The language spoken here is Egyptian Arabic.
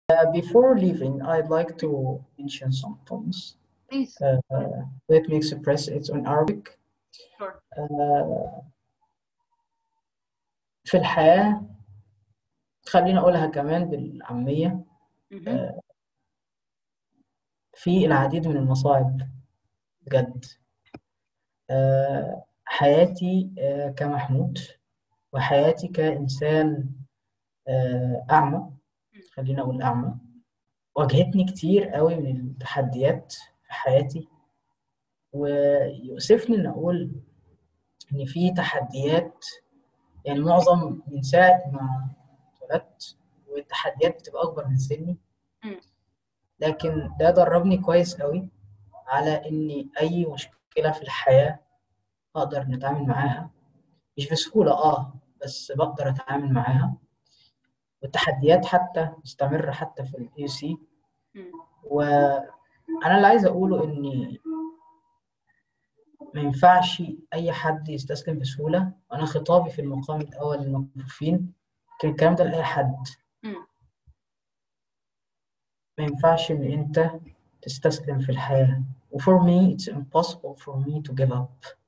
before leaving, I'd like to mention some points. Please. Uh, let me express it in Arabic. Sure. Uh, في الحياة خليني أقولها كمان بالعامية Mhm. في العديد من المصاعب بجد آه، حياتي آه، كمحمود وحياتي كإنسان آه، أعمى خلينا أقول أعمى واجهتني كتير قوي من التحديات في حياتي ويؤسفني إن أقول إن في تحديات يعني معظم من ساعة ما اتولدت والتحديات بتبقى أكبر من سني مم. لكن ده دربني كويس قوي على إني أي مشكلة في الحياة أقدر نتعامل معاها مش بسهولة آه بس بقدر أتعامل معاها والتحديات حتى مستمرة حتى في الاي سي مم. وأنا اللي عايز أقوله إني ما ينفعش أي حد يستسلم بسهولة وأنا خطابي في المقام الأول للمكفوفين كان الكلام ده لأي حد مم. ما ينفعش إن أنت تستسلم في الحياة و for me it's impossible for me to give up